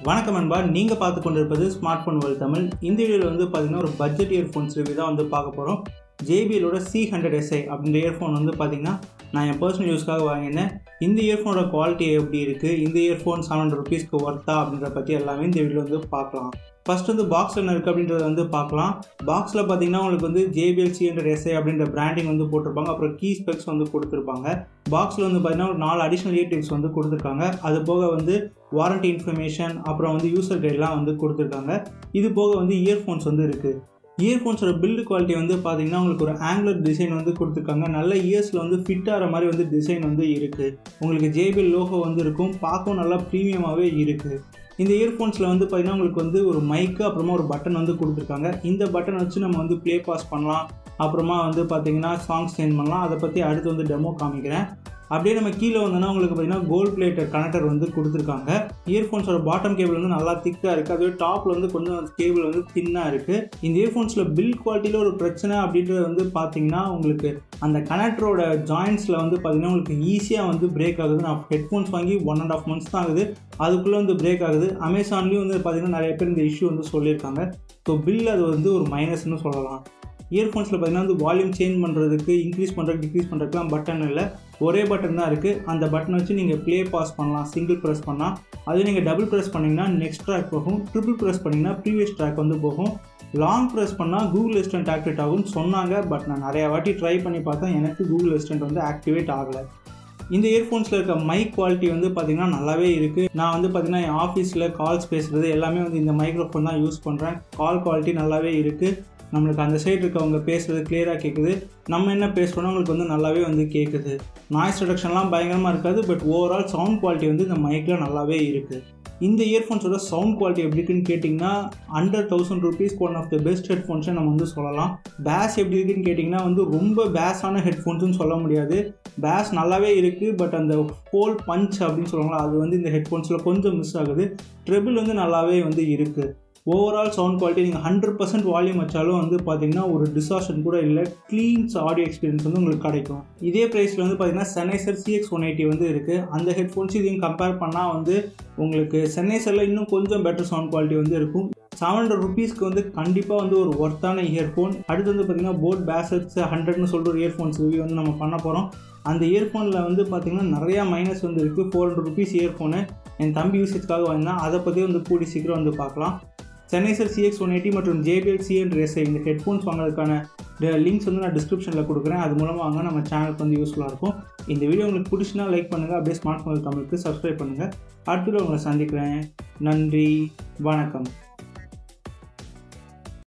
வணக்கம் அன்பா நீங்கள் பார்த்து கொண்டிருப்பது ஸ்மார்ட் ஃபோன் வேர்ல்ட் தமிழ் இந்த வீடியோவில் வந்து பார்த்தீங்கன்னா ஒரு பட்ஜெட் இயர்ஃபோன்ஸ் ரிவ்யூ தான் வந்து பார்க்க போகிறோம் ஜேபிஎலோட சி ஹண்ட்ரட் எஸ்ஐ அப்படின்ற இயர்ஃபோன் வந்து பார்த்தீங்கன்னா நான் என் பர்சனல் யூஸ்க்காக வாங்கினேன் இந்த இயர்ஃபோனோட குவாலிட்டி எப்படி இருக்குது இந்த இயர்ஃபோன் செவன் ஹண்ட்ரட் ருபீஸ்க்கு ஒர்த்தா அப்படின்ற பற்றி எல்லாமே இந்த வீடியோ வந்து பார்க்கலாம் ஃபர்ஸ்ட் வந்து பாக்ஸ் என்ன இருக்குது அப்படின்றத வந்து பார்க்கலாம் பாக்ஸில் பார்த்தீங்கன்னா உங்களுக்கு வந்து ஜேபிஎல் சி ஹண்ட்ரட் எஸ்ஐ அப்படின்ற பிராண்டிங் வந்து போட்டிருப்பாங்க அப்புறம் கீ ஸ்பெக்ஸ் வந்து கொடுத்துருப்பாங்க பாக்ஸில் வந்து பார்த்தீங்கன்னா ஒரு நாலு அடிஷ்னல் இயர் டிப்ஸ் வந்து கொடுத்துருக்காங்க அது போக வந்து வாரண்டி இன்ஃபர்மேஷன் அப்புறம் வந்து யூசர் கைட்லாம் வந்து கொடுத்துருக்காங்க இது போக வந்து இயர்ஃபோன்ஸ் வந்து இருக்குது இயர்ஃபோன்ஸோட பில்டு குவாலிட்டி வந்து பார்த்தீங்கன்னா உங்களுக்கு ஒரு ஆங்குலர் டிசைன் வந்து கொடுத்துருக்காங்க நல்ல இயர்ஸில் வந்து ஃபிட் ஆகிற மாதிரி வந்து டிசைன் வந்து இருக்குது உங்களுக்கு ஜேபிஎல் லோகோ வந்து இருக்கும் பார்க்கவும் நல்லா ப்ரீமியமாகவே இருக்குது இந்த இயர்ஃபோன்ஸில் வந்து பார்த்தீங்கன்னா உங்களுக்கு வந்து ஒரு மைக்கு அப்புறமா ஒரு பட்டன் வந்து கொடுத்துருக்காங்க இந்த பட்டன் வச்சு நம்ம வந்து ப்ளே பாஸ் பண்ணலாம் அப்புறமா வந்து பார்த்தீங்கன்னா சாங்ஸ் சேஞ்ச் பண்ணலாம் அதை பற்றி அடுத்து வந்து டெமோ காமிக்கிறேன் அப்படியே நம்ம கீழே வந்தோம்னா உங்களுக்கு பார்த்தீங்கன்னா கோல்ட் பிளேட்டட் கனெக்டர் வந்து கொடுத்துருக்காங்க இயர்ஃபோன்ஸோட பாட்டம் கேபிள் வந்து நல்லா திக்காக இருக்குது அதுவே டாப்பில் வந்து கொஞ்சம் கேபிள் வந்து தின்னாக இருக்குது இந்த இயர்ஃபோன்ஸில் பில் குவாலிட்டியில் ஒரு பிரச்சனை அப்படின்றது வந்து பார்த்தீங்கன்னா உங்களுக்கு அந்த கனெக்டரோட ஜாயின்ஸில் வந்து பார்த்தீங்கன்னா உங்களுக்கு ஈஸியாக வந்து பிரேக் ஆகுது நான் ஹெட்ஃபோன்ஸ் வாங்கி ஒன் அண்ட் ஆஃப் மந்த்ஸ் தான் ஆகுது அதுக்குள்ளே வந்து பிரேக் ஆகுது அமேசான்லேயும் வந்து பார்த்தீங்கன்னா நிறைய பேர் இந்த இஷ்யூ வந்து சொல்லியிருக்காங்க ஸோ பில் அது வந்து ஒரு மைனஸ்னு சொல்லலாம் இயர்ஃபோன்ஸில் பார்த்தீங்கன்னா வந்து வால்யூம் சேஞ்ச் பண்ணுறதுக்கு இன்க்ரீஸ் பண்ணுறதுக்கு டிக்ரீஸ் பண்ணுறதுக்குலாம் பட்டன் இல்லை ஒரே பட்டன் தான் இருக்குது அந்த பட்டன் வச்சு நீங்கள் ப்ளே பாஸ் பண்ணலாம் சிங்கிள் ப்ரெஸ் பண்ணால் அது நீங்கள் டபுள் ப்ரெஸ் பண்ணிங்கன்னா நெக்ஸ்ட் ட்ராக் போகும் ட்ரிபிள் ப்ரெஸ் பண்ணிங்கன்னா ப்ரீவியஸ் ட்ராக் வந்து போகும் லாங் ப்ரெஸ் பண்ணால் கூகுள் அசிஸ்டன்ட் ஆக்டிவேட் ஆகும்னு சொன்னாங்க பட் நான் நிறையா வாட்டி ட்ரை பண்ணி பார்த்தேன் எனக்கு கூகுள் அசிஸ்டன்ட் வந்து ஆக்டிவேட் ஆகலை இந்த இயர்ஃபோன்ஸில் இருக்க மைக் குவாலிட்டி வந்து பார்த்திங்கன்னா நல்லாவே இருக்குது நான் வந்து பார்த்திங்கன்னா என் ஆஃபீஸில் கால்ஸ் பேசுகிறது எல்லாமே வந்து இந்த மைக்ரோஃபோன் தான் யூஸ் பண்ணுறேன் கால் குவாலிட்டி நல்லாவே இருக்குது நம்மளுக்கு அந்த சைடு இருக்கவங்க பேசுகிறது கிளியராக கேட்குது நம்ம என்ன பேசுகிறோன்னா உங்களுக்கு வந்து நல்லாவே வந்து கேட்குது நாய்ஸ் ரிடக்ஷன்லாம் பயங்கரமாக இருக்காது பட் ஓவரால் சவுண்ட் குவாலிட்டி வந்து இந்த மைக்கில் நல்லாவே இருக்குது இந்த இயர்ஃபோன்ஸோட சவுண்ட் குவாலிட்டி எப்படி இருக்குன்னு கேட்டிங்கன்னா அண்டர் தௌசண்ட் ருபீஸ்க்கு ஒன் ஆஃப் த பெஸ்ட் ஹெட்ஃபோன்ஸை நம்ம வந்து சொல்லலாம் பேஸ் எப்படி இருக்குன்னு கேட்டிங்கன்னா வந்து ரொம்ப பேஸான ஹெட்ஃபோன்ஸ்னு சொல்ல முடியாது பேஸ் நல்லாவே இருக்குது பட் அந்த ஹோல் பஞ்ச் அப்படின்னு சொல்லுவாங்களா அது வந்து இந்த ஹெட்ஃபோன்ஸில் கொஞ்சம் மிஸ் ஆகுது ட்ரெபிள் வந்து நல்லாவே வந்து இருக்குது ஓவரால் சவுண்ட் குவாலிட்டி நீங்கள் ஹண்ட்ரட் பர்சன்ட் வால்யூம் வச்சாலும் வந்து பார்த்தீங்கன்னா ஒரு டிசார்ஷன் கூட இல்லை க்ளீன்ஸ் ஆடியோ எக்ஸ்பீரியன்ஸ் வந்து உங்களுக்கு கிடைக்கும் இதே ப்ரைஸில் வந்து பார்த்தீங்கன்னா சென்னைசர் சிஎக்ஸ் ஒன் எயிட்டி வந்து இருக்குது அந்த ஹெட்ஃபோன்ஸ் இதையும் கம்பேர் பண்ணால் வந்து உங்களுக்கு சென்னைசரில் இன்னும் கொஞ்சம் பெட்டர் சவுண்ட் குவாலிட்டி வந்து இருக்கும் செவன் ஹண்ட்ரட் ருபீஸ்க்கு வந்து கண்டிப்பாக வந்து ஒரு ஒர்த்தான இயர்ஃபோன் அடுத்து வந்து பார்த்திங்கன்னா போட் பேசட்ஸ் ஹண்ட்ரட்னு சொல்லிட்டு ஒரு இயர்ஃபோன்ஸ் ரிவ்யூ வந்து நம்ம பண்ண போகிறோம் அந்த இயர்ஃபோனில் வந்து பார்த்திங்கன்னா நிறையா மைனஸ் வந்து இருக்குது ஃபோர் ஹண்ட்ரட் ருபீஸ் இயர்ஃபோனு என் தம்பி யூசேஜ்க்காக வாங்கினா அதை பற்றி வந்து கூடி சீக்கிரம் வந்து பார்க்கலாம் சென்னைசர் சிஎக்ஸ் ஒன் எயிட்டி மற்றும் ஜேபிஎல் சிஎன் ரேஸை இந்த ஹெட்ஃபோன்ஸ் வாங்குறதுக்கான லிங்க்ஸ் வந்து நான் டிஸ்கிரிப்ஷனில் கொடுக்குறேன் அது மூலமாக வாங்க நம்ம சேனலுக்கு வந்து யூஸ்ஃபுல்லாக இருக்கும் இந்த வீடியோ உங்களுக்கு பிடிச்சினா லைக் பண்ணுங்கள் அப்படியே ஸ்மார்ட் ஃபோன் தமிழுக்கு சப்ஸ்கிரைப் பண்ணுங்கள் அடுத்த உங்களை சந்திக்கிறேன் நன்றி வணக்கம்